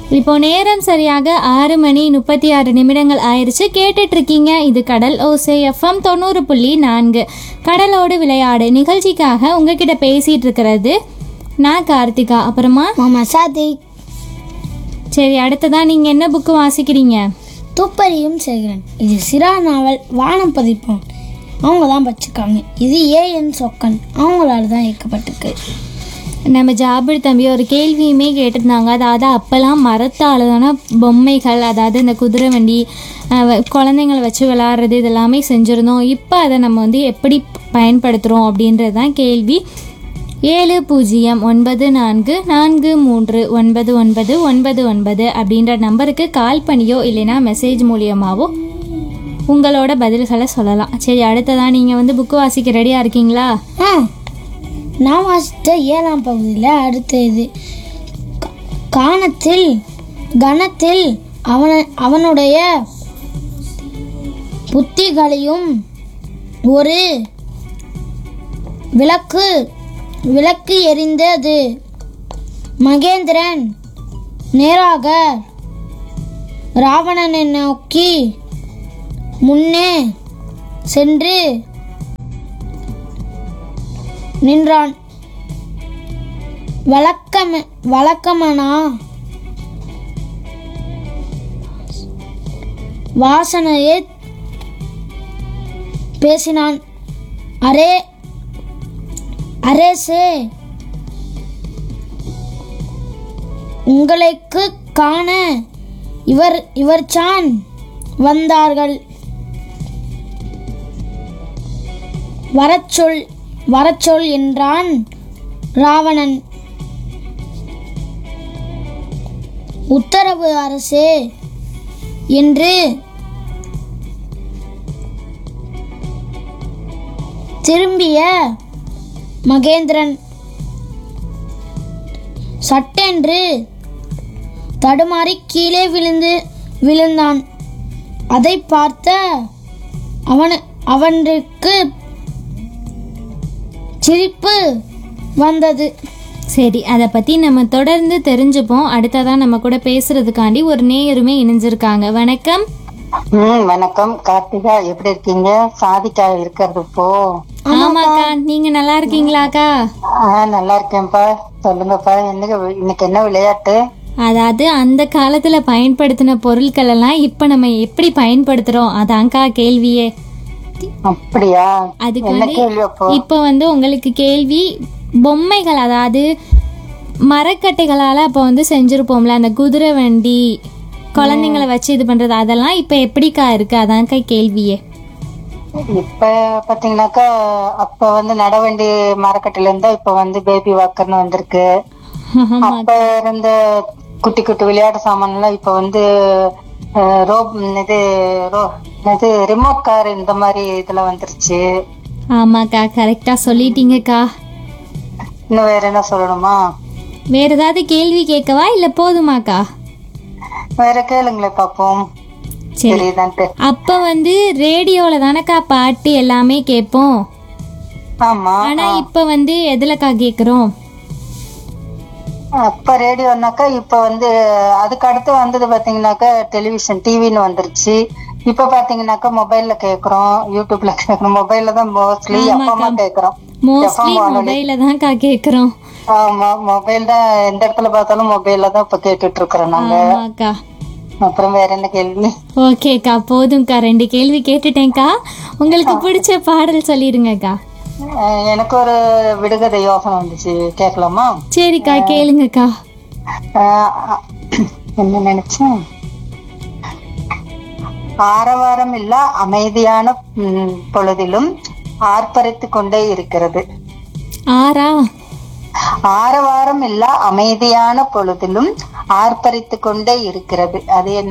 இப்போ நேரம் சரியாக ஆறு மணி முப்பத்தி ஆறு நிமிடங்கள் ஆயிருச்சு கேட்டுட்டு இருக்கீங்க இது கடல் ஓசை எஃப்எம் தொண்ணூறு புள்ளி நான்கு கடலோடு விளையாடு நிகழ்ச்சிக்காக உங்ககிட்ட பேசிட்டு இருக்கிறது நான் கார்த்திகா அப்புறமா மாமா சாதிக் சரி அடுத்ததா நீங்க என்ன புக்கு வாசிக்கிறீங்க துப்பறியும் சேகரன் இது சிரா நாவல் வானம் பதிப்போம் அவங்க தான் படிச்சிருக்காங்க இது ஏஎன் சொக்கன் அவங்களால தான் இயக்கப்பட்டிருக்கு நம்ம ஜாபிர் தம்பி ஒரு கேள்வியுமே கேட்டிருந்தாங்க அதாவது அப்போல்லாம் மரத்தால் தானே பொம்மைகள் அதாவது இந்த குதிரை வண்டி அஹ், வ- குழந்தைங்களை வச்சு விளாட்றது இதெல்லாமே செஞ்சுருந்தோம் இப்போ அதை நம்ம வந்து எப்படி பயன்படுத்துகிறோம் அப்படின்றது தான் கேள்வி ஏழு பூஜ்ஜியம் ஒன்பது நான்கு நான்கு மூன்று ஒன்பது ஒன்பது ஒன்பது ஒன்பது அப்படின்ற நம்பருக்கு கால் பண்ணியோ இல்லைன்னா மெசேஜ் மூலியமாவோ உங்களோட பதில்களை சொல்லலாம் சரி அடுத்ததான் நீங்கள் வந்து புக்கு வாசிக்க ரெடியாக இருக்கீங்களா ஆ நான் வாசித்த ஏழாம் பகுதியில் அடுத்த இது கா- காணத்தில் கணத்தில் அவன அவனுடைய புத்திகளையும் ஒரு விளக்கு விளக்கு எரிந்தது மகேந்திரன் நேராக ராவணனை நோக்கி முன்னே சென்று நின்றான் வழக்கம வழக்கமனா வாசனையை பேசினான் அரே அரேசே உங்களுக்கு காண இவர் இவர்சான் வந்தார்கள் வரச்சொல் வரச்சொல் என்றான் ராவணன் உத்தரவு அரசே என்று திரும்பிய மகேந்திரன் சட்டென்று தடுமாறி கீழே விழுந்து விழுந்தான் அதை பார்த்த அவன் அவனுக்கு சிரிப்பு வந்தது சரி அதை பற்றி நம்ம தொடர்ந்து தெரிஞ்சுப்போம் அடுத்ததான் நம்ம கூட பேசுறதுக்காண்டி ஒரு நேயருமே இணைஞ்சிருக்காங்க வணக்கம் ம் வணக்கம் கார்த்திகா எப்படி இருக்கீங்க சாதிக்கா இருக்கிறது இப்போ ஆமாக்கா நீங்க நல்லா இருக்கீங்களாக்கா ஆ நல்லா இருக்கேன்ப்பா சொல்லுங்கப்பா என்னங்க இன்னைக்கு என்ன விளையாட்டு அதாவது அந்த காலத்துல பயன்படுத்தின பொருட்கள் எல்லாம் இப்ப நம்ம எப்படி பயன்படுத்துறோம் அதான்க்கா கேள்வியே அப்படியா என்ன அதுக்காண்டி கேள்வி அப்போ இப்ப வந்து உங்களுக்கு கேள்வி பொம்மைகள் அதாவது மரக்கட்டைகளால அப்போ வந்து செஞ்சிருப்போம்ல அந்த குதிரை வண்டி குழந்தைங்களை வச்சு இது பண்றது அதெல்லாம் இப்ப எப்படிக்கா இருக்கு அதான்க்கா கேள்வியே இப்ப பாத்தீங்கன்னாக்கா அப்ப வந்து நடவண்டி மரக்கட்டையில இருந்தா இப்ப வந்து பேபி வாக்கர்னு வந்திருக்கு அப்ப இருந்த குட்டி குட்டி விளையாட்டு சாமான் எல்லாம் இப்ப வந்து அஹ், ரோப் இது ரோ- இது ரிமோட் கார் இந்த மாதிரி இதுல வந்துருச்சு ஆமாக்கா கரெக்டா சொல்லிட்டீங்கக்கா இன்னும் வேற என்ன சொல்லணுமா வேற ஏதாவது கேள்வி கேட்கவா இல்ல போதுமாக்கா வேற கேளுங்களே பாப்போம் சரி தெரியுதான்ட்டு அப்ப வந்து ரேடியோல தானக்கா பாட்டு எல்லாமே கேட்போம் ஆமா ஆனா இப்ப வந்து எதுலக்கா கேக்குறோம் அப்ப ரேடியோனாக்கா இப்ப வந்து அதுக்கு அடுத்து வந்தது பாத்தீங்கன்னாக்கா டெலிவிஷன் டிவின்னு வந்துருச்சு இப்ப பாத்தீங்கன்னாக்கா மொபைல்ல கேக்குறோம் யூடியூப்ல கேக்குறோம் மொபைல்ல தான் மோஸ்ட்லி அப்பமா கேக்குறோம் மோஸ்ட்லி மொபைல தான்க்கா கேக்குறோம் ஆமா மொபைல் தான் எந்த இடத்துல பார்த்தாலும் மொபைல்ல தான் இப்ப கேட்டுட்டு இருக்கிறோம் நாங்க ஆமாக்கா அப்புறம் வேற என்ன கேள்வி ஓகேக்கா போதும்க்கா ரெண்டு கேள்வி கேட்டுட்டேன்க்கா உங்களுக்கு பிடிச்ச பாடல் சொல்லிருங்கக்கா அஹ் எனக்கு ஒரு விடுகதை யோசனை வந்துச்சு கேட்கலாமா சரிக்கா கேளுங்கக்கா ஆஹ் என்ன நினைச்சேன் ஆரவாரம் இல்ல அமைதியான ம், பொழுதிலும் ஆர்ப்பரித்து கொண்டே இருக்கிறது ஆறா ஆரவாரம் இல்ல அமைதியான பொழுதிலும் ஆர்ப்பரித்து கொண்டே இருக்கிறது அது என்ன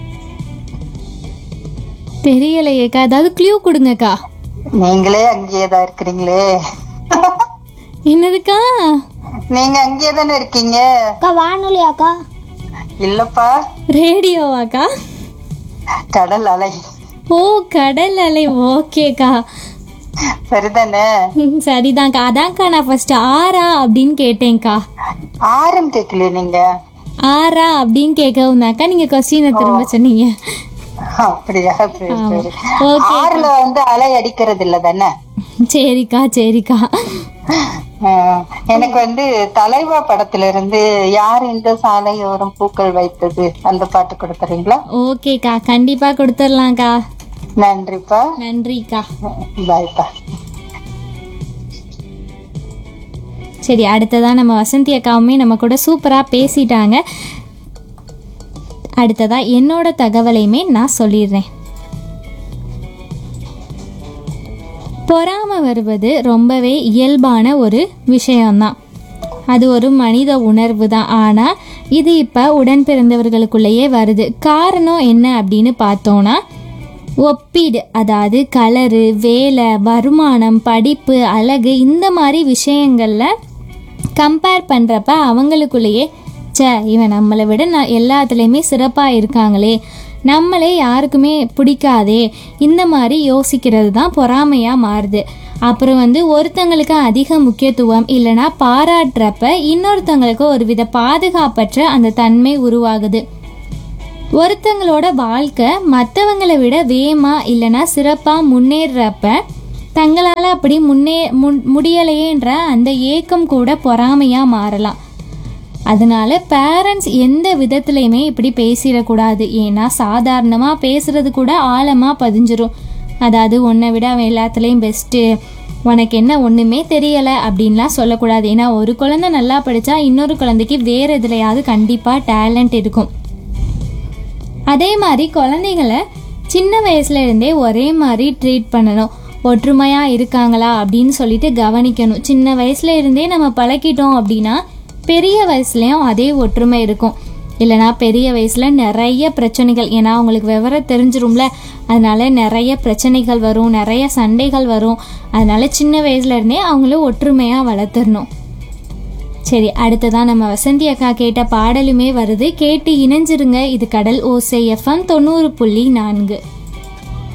தெரியலையேக்கா ஏதாவது க்ளூ கொடுங்கக்கா நீங்களே அங்கேயேதான் இருக்கிறீங்களே என்னதுக்கா நீங்க அங்கேயே தானே இருக்கீங்க அக்கா வானொலி அக்கா இல்லப்பா ரேடியோவாக்கா கடல் அலை ஓ கடல் அலை ஓகேக்கா சரிதானே ம், சரிதான்க்கா அதான்க்கா நான் ஃபர்ஸ்ட் ஆறா அப்படின்னு கேட்டேன்க்கா ஆரம் கேட்கலையே நீங்க ஆறா அப்படின்னு கேட்கவும்னாக்கா நீங்கள் கொஸ்டினை திரும்ப சொன்னீங்க அப்படியா சரி சரி ஓகே ஆறுல வந்து அலை அடிக்கிறது இல்ல தானே சரிக்கா சரிக்கா ஆஹ் எனக்கு வந்து தலைவா படத்துல இருந்து யார் இந்த சாலையோரம் பூக்கள் வைத்தது அந்த பாட்டு கொடுத்துறீங்களா ஓகேக்கா கண்டிப்பாக கொடுத்துடலாம்க்கா நன்றிப்பா நன்றிக்கா பாய்ப்பா சரி அடுத்ததா நம்ம வசந்தி அக்காவுமே நம்ம கூட சூப்பராக பேசிட்டாங்க அடுத்ததா என்னோட தகவலையுமே நான் சொல்லிடுறேன் பொறாமை வருவது ரொம்பவே இயல்பான ஒரு விஷயம்தான் அது ஒரு மனித உணர்வு தான் ஆனால் இது இப்போ உடன் பிறந்தவர்களுக்குள்ளேயே வருது காரணம் என்ன அப்படின்னு பார்த்தோன்னா ஒப்பீடு அதாவது கலரு வேலை வருமானம் படிப்பு அழகு இந்த மாதிரி விஷயங்களில் கம்பேர் பண்ணுறப்ப அவங்களுக்குள்ளேயே ச்சே இவன் நம்மளை விட நான் எல்லாத்துலேயுமே சிறப்பாக இருக்காங்களே நம்மளே யாருக்குமே பிடிக்காதே இந்த மாதிரி யோசிக்கிறது தான் பொறாமையாக மாறுது அப்புறம் வந்து ஒருத்தங்களுக்கு அதிக முக்கியத்துவம் இல்லைன்னா பாராட்டுறப்ப இன்னொருத்தங்களுக்கு ஒரு வித பாதுகாப்பற்ற அந்த தன்மை உருவாகுது ஒருத்தங்களோட வாழ்க்கை மற்றவங்களை விட வேகமா இல்லைன்னா சிறப்பாக முன்னேறப்ப தங்களால் அப்படி முன்னே முன் முடியலையேன்ற அந்த ஏக்கம் கூட பொறாமையாக மாறலாம் அதனால பேரண்ட்ஸ் எந்த விதத்துலையுமே இப்படி பேசிடக்கூடாது ஏன்னா சாதாரணமாக பேசுறது கூட ஆழமாக பதிஞ்சிரும் அதாவது உன்னை விட அவன் எல்லாத்துலேயும் பெஸ்ட்டு உனக்கு என்ன ஒன்றுமே தெரியலை அப்படின்லாம் சொல்லக்கூடாது ஏன்னா ஒரு குழந்தை நல்லா படித்தா இன்னொரு குழந்தைக்கு வேறு எதுலையாவது கண்டிப்பாக டேலண்ட் இருக்கும் அதே மாதிரி குழந்தைங்களை சின்ன வயசுல இருந்தே ஒரே மாதிரி ட்ரீட் பண்ணணும் ஒற்றுமையாக இருக்காங்களா அப்படின்னு சொல்லிட்டு கவனிக்கணும் சின்ன வயசுல இருந்தே நம்ம பழக்கிட்டோம் அப்படின்னா பெரிய வயசுலேயும் அதே ஒற்றுமை இருக்கும் இல்லைனா பெரிய வயசில் நிறைய பிரச்சனைகள் ஏன்னா அவங்களுக்கு விவரம் தெரிஞ்சிரும்ல அதனால நிறைய பிரச்சனைகள் வரும் நிறைய சண்டைகள் வரும் அதனால சின்ன வயசுல இருந்தே அவங்கள ஒற்றுமையாக வளர்த்துடணும் சரி அடுத்ததான் நம்ம வசந்தி அக்கா கேட்ட பாடலுமே வருது கேட்டு இணைஞ்சிருங்க இது கடல் ஓசை எஃப்எம் தொண்ணூறு புள்ளி நான்கு